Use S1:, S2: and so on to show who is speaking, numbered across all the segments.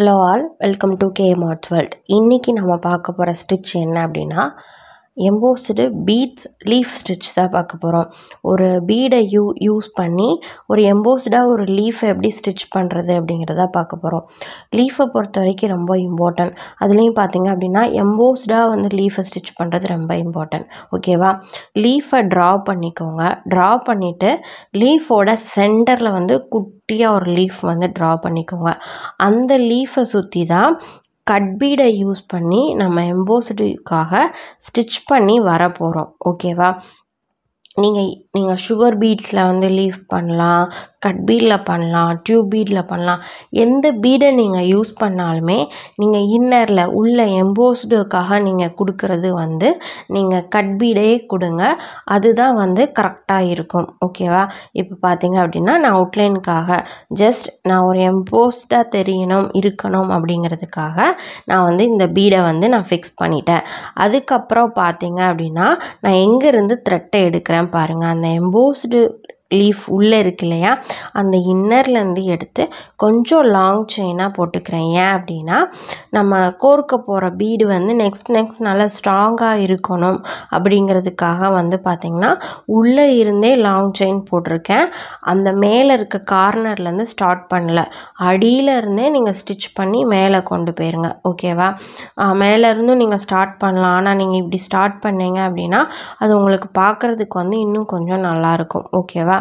S1: hello all welcome to K Mart's world இன்றைக்கி நம்ம பார்க்க போகிற ஸ்டிச் என்ன அப்படின்னா எம்போஸ்டு பீட்ஸ் லீஃப் ஸ்டிச் தான் பார்க்க போகிறோம் ஒரு பீடை யூ யூஸ் பண்ணி ஒரு எம்போஸ்டாக ஒரு லீஃப் எப்படி ஸ்டிச் பண்ணுறது அப்படிங்கிறத பார்க்க போகிறோம் லீஃபை பொறுத்த வரைக்கும் ரொம்ப இம்பார்ட்டன்ட் அதுலேயும் பார்த்தீங்க அப்படின்னா எம்போஸ்டாக வந்து லீஃபை ஸ்டிச் பண்ணுறது ரொம்ப இம்பார்ட்டன்ட் ஓகேவா லீஃபை ட்ரா பண்ணிக்கோங்க ட்ரா பண்ணிவிட்டு லீஃபோட சென்டரில் வந்து குட்டியாக ஒரு லீஃப் வந்து ட்ரா பண்ணிக்கோங்க அந்த லீஃபை சுற்றி தான் கட் பீடை யூஸ் பண்ணி நம்ம எம்போசிடிக்காக ஸ்டிச் பண்ணி வர போகிறோம் ஓகேவா நீங்கள் நீங்கள் சுகர் பீட்ஸில் வந்து லீஃப் பண்ணலாம் கட் பீடில் பண்ணலாம் டியூப் பீடில் பண்ணலாம் எந்த பீடை நீங்கள் யூஸ் பண்ணாலுமே நீங்கள் இன்னரில் உள்ள எம்போஸ்டுக்காக நீங்கள் கொடுக்கறது வந்து நீங்கள் கட் பீடே கொடுங்க அதுதான் வந்து கரெக்டாக இருக்கும் ஓகேவா இப்போ பார்த்தீங்க அப்படின்னா நான் அவுட்லைனுக்காக ஜஸ்ட் நான் ஒரு எம்போஸ்டாக தெரியணும் இருக்கணும் அப்படிங்கிறதுக்காக நான் வந்து இந்த பீடை வந்து நான் ஃபிக்ஸ் பண்ணிட்டேன் அதுக்கப்புறம் பார்த்தீங்க அப்படின்னா நான் எங்கேருந்து த்ரெட்டை எடுக்கிறேன் பாருங்கள் அந்த எம்போஸ்டு லீஃப் உள்ளே இருக்கு இல்லையா அந்த இன்னர்லேருந்து எடுத்து கொஞ்சம் லாங் செயினாக போட்டுக்கிறேன் ஏன் அப்படின்னா நம்ம கோர்க்க போகிற பீடு வந்து நெக்ஸ்ட் நெக்ஸ்ட் நல்லா ஸ்ட்ராங்காக இருக்கணும் அப்படிங்கிறதுக்காக வந்து பார்த்திங்கன்னா உள்ளே இருந்தே லாங் செயின் போட்டிருக்கேன் அந்த மேலே இருக்க கார்னர்லேருந்து ஸ்டார்ட் பண்ணல அடியில் இருந்தே நீங்கள் ஸ்டிச் பண்ணி மேலே கொண்டு போயிருங்க ஓகேவா மேலேருந்தும் நீங்கள் ஸ்டார்ட் பண்ணலாம் ஆனால் நீங்கள் இப்படி ஸ்டார்ட் பண்ணீங்க அப்படின்னா அது உங்களுக்கு பார்க்குறதுக்கு வந்து இன்னும் கொஞ்சம் நல்லாயிருக்கும் ஓகேவா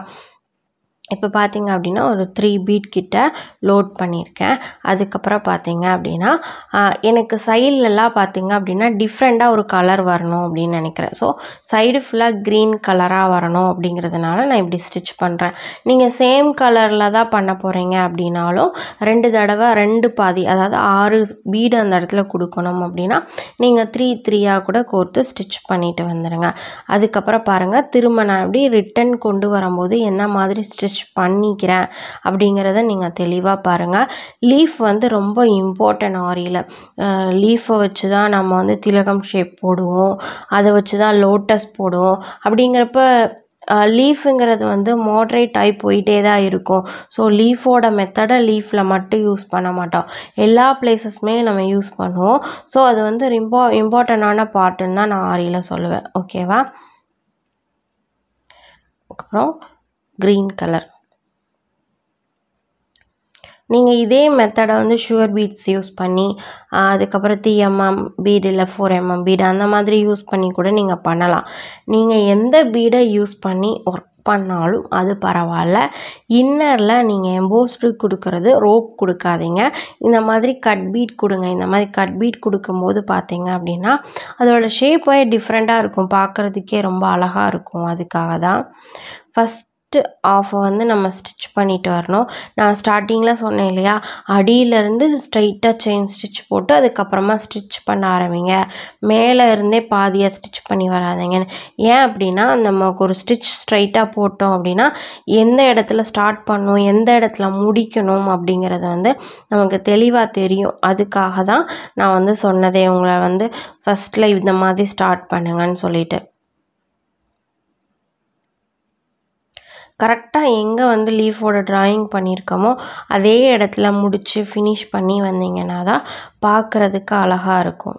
S1: இப்போ பார்த்தீங்க அப்படின்னா ஒரு த்ரீ பீட் கிட்ட லோட் பண்ணியிருக்கேன் அதுக்கப்புறம் பார்த்தீங்க அப்படின்னா எனக்கு சைட்லலாம் பார்த்தீங்க அப்படின்னா டிஃப்ரெண்ட்டாக ஒரு கலர் வரணும் அப்படின்னு நினைக்கிறேன் ஸோ சைடு ஃபுல்லாக க்ரீன் கலராக வரணும் அப்படிங்கிறதுனால நான் இப்படி ஸ்டிச் பண்ணுறேன் நீங்கள் சேம் கலரில் தான் பண்ண போகிறீங்க அப்படின்னாலும் ரெண்டு தடவை ரெண்டு பாதி அதாவது ஆறு பீடு அந்த இடத்துல கொடுக்கணும் அப்படின்னா நீங்கள் த்ரீ த்ரீயாக கூட கோர்த்து ஸ்டிச் பண்ணிட்டு வந்துடுங்க அதுக்கப்புறம் பாருங்கள் திரும்ப நான் எப்படி ரிட்டன் கொண்டு வரும்போது என்ன மாதிரி ஸ்டிச் பண்ணிக்கிறேன் அப்படிங்கிறத நீங்கள் தெளிவாக பாருங்கள் லீஃப் வந்து ரொம்ப இம்பார்ட்டன்ட் ஆரியில் லீஃபை வச்சு தான் நம்ம வந்து திலகம் ஷேப் போடுவோம் அதை வச்சு தான் லோட்டஸ் போடுவோம் அப்படிங்கிறப்ப லீஃபுங்கிறது வந்து மாட்ரேட் ஆகி போயிட்டே தான் இருக்கும் ஸோ லீஃபோட மெத்தடை லீஃபில் மட்டும் யூஸ் பண்ண மாட்டோம் எல்லா பிளேசஸ்மே நம்ம யூஸ் பண்ணுவோம் ஸோ அது வந்து இம்பா இம்பார்ட்டண்டான பார்ட்டுன்னு தான் நான் ஆரியில் சொல்லுவேன் ஓகேவா அப்புறம் க்ரீன் கலர் நீங்கள் இதே மெத்தடை வந்து ஷுகர் பீட்ஸ் யூஸ் பண்ணி அதுக்கப்புறம் த்ரீ எம்எம் பீடு இல்லை ஃபோர் எம்எம் பீடு அந்த மாதிரி யூஸ் பண்ணி கூட நீங்கள் பண்ணலாம் நீங்கள் எந்த பீடை யூஸ் பண்ணி ஒர்க் பண்ணாலும் அது பரவாயில்ல இன்னரில் நீங்கள் எம்போஸ்டு கொடுக்கறது ரோப் கொடுக்காதீங்க இந்த மாதிரி கட் பீட் கொடுங்க இந்த மாதிரி கட் பீட் கொடுக்கும்போது பார்த்தீங்க அப்படின்னா அதோட ஷேப்பே டிஃப்ரெண்ட்டாக இருக்கும் பார்க்குறதுக்கே ரொம்ப அழகாக இருக்கும் அதுக்காக தான் ஃபஸ்ட் ஃபஸ்ட்டு ஆஃபை வந்து நம்ம ஸ்டிச் பண்ணிட்டு வரணும் நான் ஸ்டார்டிங்கில் சொன்னேன் இல்லையா அடியிலேருந்து ஸ்ட்ரைட்டாக செயின் ஸ்டிச் போட்டு அதுக்கப்புறமா ஸ்டிச் பண்ண ஆரம்பிங்க மேலே இருந்தே பாதியாக ஸ்டிச் பண்ணி வராதிங்கன்னு ஏன் அப்படின்னா நமக்கு ஒரு ஸ்டிச் ஸ்ட்ரைட்டாக போட்டோம் அப்படின்னா எந்த இடத்துல ஸ்டார்ட் பண்ணணும் எந்த இடத்துல முடிக்கணும் அப்படிங்கிறது வந்து நமக்கு தெளிவாக தெரியும் அதுக்காக தான் நான் வந்து சொன்னதே உங்களை வந்து ஃபஸ்ட்டில் இந்த மாதிரி ஸ்டார்ட் பண்ணுங்கன்னு சொல்லிட்டு கரெக்டாக எங்கே வந்து லீஃபோட ட்ராயிங் பண்ணியிருக்கோமோ அதே இடத்துல முடித்து ஃபினிஷ் பண்ணி வந்தீங்கன்னா தான் பார்க்குறதுக்கு அழகாக இருக்கும்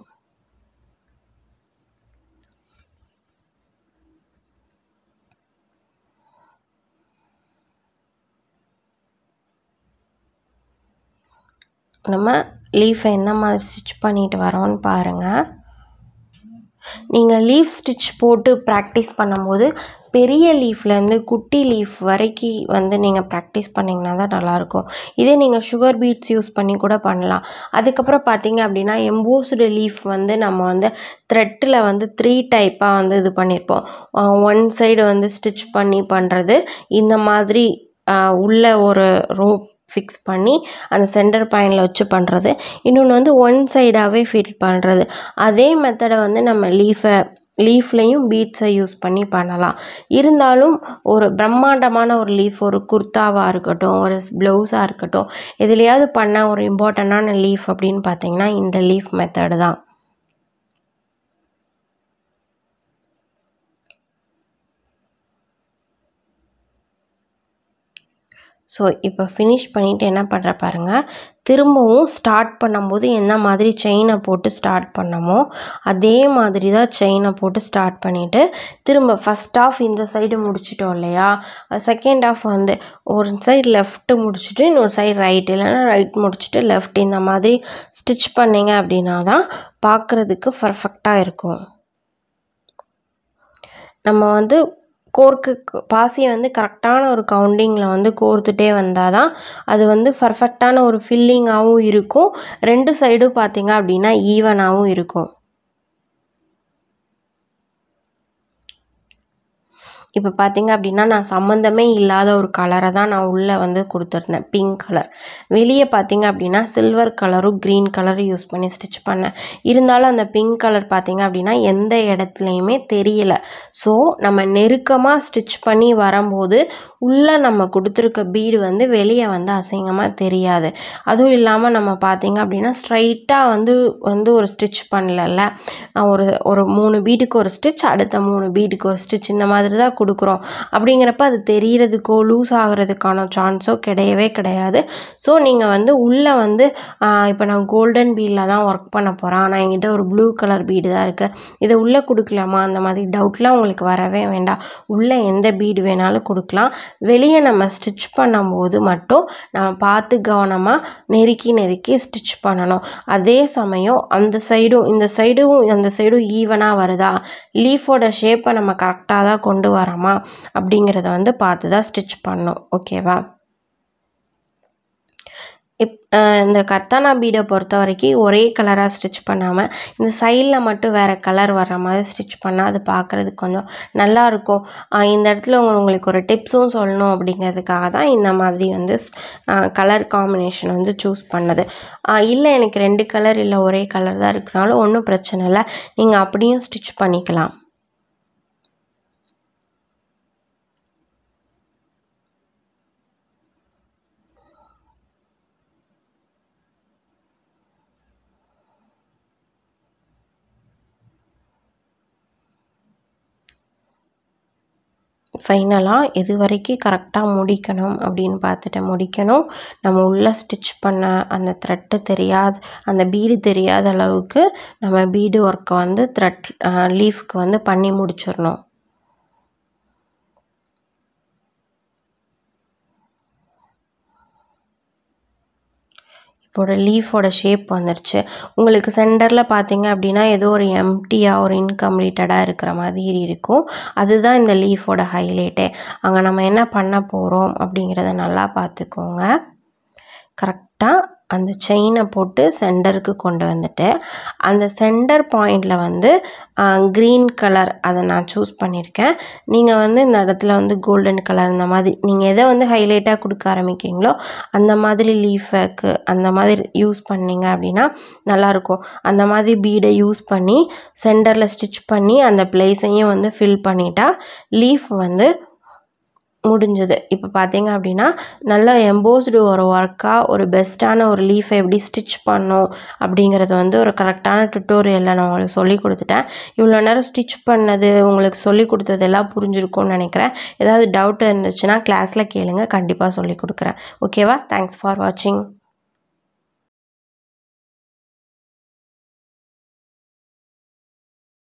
S1: நம்ம லீஃபை எந்த மாதிரி ஸ்டிச் பண்ணிட்டு வரோன்னு பாருங்கள் நீங்கள் லீஃப் ஸ்டிச் போட்டு ப்ராக்டிஸ் பண்ணும்போது பெரிய லீஃப்லேருந்து குட்டி லீஃப் வரைக்கும் வந்து நீங்கள் ப்ராக்டிஸ் பண்ணிங்கன்னா தான் நல்லாயிருக்கும் இதே நீங்கள் சுகர் பீட்ஸ் யூஸ் பண்ணி கூட பண்ணலாம் அதுக்கப்புறம் பார்த்தீங்க அப்படின்னா எம்போஸ்டு லீஃப் வந்து நம்ம வந்து த்ரெட்டில் வந்து த்ரீ டைப்பாக வந்து இது பண்ணியிருப்போம் ஒன் சைடு வந்து ஸ்டிச் பண்ணி பண்ணுறது இந்த மாதிரி உள்ள ஒரு ரோப் ஃபிக்ஸ் பண்ணி அந்த சென்டர் பாயிண்டில் வச்சு பண்ணுறது இன்னொன்று வந்து ஒன் சைடாகவே ஃபிட் பண்ணுறது அதே மெத்தடை வந்து நம்ம லீஃபை லீஃப்லேயும் பீட்ஸை யூஸ் பண்ணி பண்ணலாம் இருந்தாலும் ஒரு பிரம்மாண்டமான ஒரு லீஃப் ஒரு குர்த்தாவாக இருக்கட்டும் ஒரு ப்ளவுஸாக இருக்கட்டும் எதுலையாவது பண்ண ஒரு இம்பார்ட்டண்ட்டான லீஃப் அப்படின்னு பார்த்தீங்கன்னா இந்த லீஃப் மெத்தடு தான் ஸோ இப்போ ஃபினிஷ் பண்ணிவிட்டு என்ன பண்ணுற பாருங்கள் திரும்பவும் ஸ்டார்ட் பண்ணும்போது என்ன மாதிரி செயினை போட்டு ஸ்டார்ட் பண்ணமோ அதே மாதிரி தான் செயினை போட்டு ஸ்டார்ட் பண்ணிவிட்டு திரும்ப ஃபஸ்ட் ஆஃப் இந்த சைடு முடிச்சிட்டோம் இல்லையா செகண்ட் ஆஃப் வந்து ஒரு சைடு லெஃப்ட்டு முடிச்சுட்டு இன்னொரு சைடு ரைட் இல்லைன்னா ரைட் முடிச்சுட்டு லெஃப்ட் இந்த மாதிரி ஸ்டிச் பண்ணிங்க அப்படின்னா தான் பார்க்குறதுக்கு பர்ஃபெக்டாக இருக்கும் நம்ம வந்து கோர்க்கு பாசியை வந்து கரெக்டான ஒரு கவுண்டிங்கில் வந்து கோர்த்துட்டே வந்தால் தான் அது வந்து பர்ஃபெக்டான ஒரு ஃபில்லிங்காகவும் இருக்கும் ரெண்டு சைடும் பார்த்தீங்க அப்படின்னா ஈவனாகவும் இருக்கும் இப்போ பார்த்தீங்க அப்படின்னா நான் சம்மந்தமே இல்லாத ஒரு கலரை தான் நான் உள்ளே வந்து கொடுத்துருந்தேன் பிங்க் கலர் வெளியே பார்த்தீங்க அப்படின்னா சில்வர் கலரும் க்ரீன் கலரும் யூஸ் பண்ணி ஸ்டிச் பண்ணேன் இருந்தாலும் அந்த பிங்க் கலர் பார்த்தீங்க அப்படின்னா எந்த இடத்துலையுமே தெரியல ஸோ நம்ம நெருக்கமாக ஸ்டிச் பண்ணி வரும்போது உள்ளே நம்ம கொடுத்துருக்க பீடு வந்து வெளியே வந்து அசிங்கமாக தெரியாது அதுவும் இல்லாமல் நம்ம பார்த்தீங்க அப்படின்னா ஸ்ட்ரைட்டாக வந்து வந்து ஒரு ஸ்டிச் பண்ணலல்ல ஒரு ஒரு மூணு பீடுக்கு ஒரு ஸ்டிச் அடுத்த மூணு பீடுக்கு ஒரு ஸ்டிச் இந்த மாதிரி தான் கொடுக்குறோம் அப்படிங்கிறப்ப அது தெரியறதுக்கோ லூஸ் ஆகிறதுக்கான சான்ஸோ கிடையவே கிடையாது ஸோ நீங்கள் வந்து உள்ளே வந்து இப்போ நான் கோல்டன் பீடில் தான் ஒர்க் பண்ண போகிறேன் ஆனால் என்கிட்ட ஒரு ப்ளூ கலர் பீடு தான் இருக்குது இதை உள்ளே கொடுக்கலாமா அந்த மாதிரி டவுட்லாம் உங்களுக்கு வரவே வேண்டாம் உள்ளே எந்த பீடு வேணாலும் கொடுக்கலாம் வெளியே நம்ம ஸ்டிச் பண்ணும்போது மட்டும் நம்ம பார்த்து கவனமாக நெருக்கி நெருக்கி ஸ்டிச் பண்ணணும் அதே சமயம் அந்த சைடும் இந்த சைடும் அந்த சைடும் ஈவனாக வருதா லீஃபோட ஷேப்பை நம்ம கரெக்டாக தான் கொண்டு வரோமா அப்படிங்கிறத வந்து பார்த்து தான் ஸ்டிச் பண்ணணும் ஓகேவா இப் இந்த கத்தானா பீடை பொறுத்த வரைக்கும் ஒரே கலராக ஸ்டிச் பண்ணாமல் இந்த சைடில் மட்டும் வேறு கலர் வர்ற மாதிரி ஸ்டிச் பண்ணால் அது பார்க்குறதுக்கு கொஞ்சம் நல்லாயிருக்கும் இந்த இடத்துல உங்களுக்கு ஒரு டிப்ஸும் சொல்லணும் அப்படிங்கிறதுக்காக தான் இந்த மாதிரி வந்து கலர் காம்பினேஷன் வந்து சூஸ் பண்ணது இல்லை எனக்கு ரெண்டு கலர் இல்லை ஒரே கலர் தான் இருக்கிறனாலும் ஒன்றும் பிரச்சனை இல்லை நீங்கள் அப்படியும் ஸ்டிச் பண்ணிக்கலாம் ஃபைனலாக எது வரைக்கும் கரெக்டாக முடிக்கணும் அப்படின்னு பார்த்துட்டு முடிக்கணும் நம்ம உள்ளே ஸ்டிச் பண்ண அந்த த்ரெட்டு தெரியாத அந்த பீடு தெரியாத அளவுக்கு நம்ம பீடு ஒர்க்கை வந்து த்ரெட் லீஃப்க்கு வந்து பண்ணி முடிச்சிடணும் இப்போட லீஃபோட ஷேப் வந்துருச்சு உங்களுக்கு சென்டரில் பார்த்தீங்க அப்படின்னா ஏதோ ஒரு எம்டியாக ஒரு இன்கம்ப்ளீட்டடாக இருக்கிற மாதிரி இருக்கும் அதுதான் இந்த லீஃபோட ஹைலைட்டே அங்கே நம்ம என்ன பண்ண போகிறோம் அப்படிங்கிறத நல்லா பார்த்துக்கோங்க கரெக்டாக அந்த செயினை போட்டு சென்டருக்கு கொண்டு வந்துட்டு அந்த சென்டர் பாயிண்டில் வந்து க்ரீன் கலர் அதை நான் சூஸ் பண்ணியிருக்கேன் நீங்கள் வந்து இந்த இடத்துல வந்து கோல்டன் கலர் இந்த மாதிரி நீங்கள் எதை வந்து ஹைலைட்டாக கொடுக்க ஆரம்பிக்கிறீங்களோ அந்த மாதிரி லீஃபுக்கு அந்த மாதிரி யூஸ் பண்ணிங்க அப்படின்னா நல்லாயிருக்கும் அந்த மாதிரி பீடை யூஸ் பண்ணி சென்டரில் ஸ்டிச் பண்ணி அந்த பிளேஸையும் வந்து ஃபில் பண்ணிட்டா லீஃப் வந்து முடிஞ்சது இப்போ பார்த்தீங்க அப்படின்னா நல்லா எம்போஸ்டு ஒரு ஒர்க்காக ஒரு பெஸ்ட்டான ஒரு லீஃபை எப்படி ஸ்டிச் பண்ணும் அப்படிங்கிறது வந்து ஒரு கரெக்டான டுட்டோரியலில் நான் உங்களுக்கு சொல்லி கொடுத்துட்டேன் இவ்வளோ நேரம் ஸ்டிச் பண்ணது உங்களுக்கு சொல்லி கொடுத்தது எல்லாம் புரிஞ்சிருக்கும்னு நினைக்கிறேன் ஏதாவது டவுட் இருந்துச்சுன்னா கிளாஸில் கேளுங்க கண்டிப்பாக சொல்லி கொடுக்குறேன் ஓகேவா தேங்க்ஸ் ஃபார் வாட்சிங்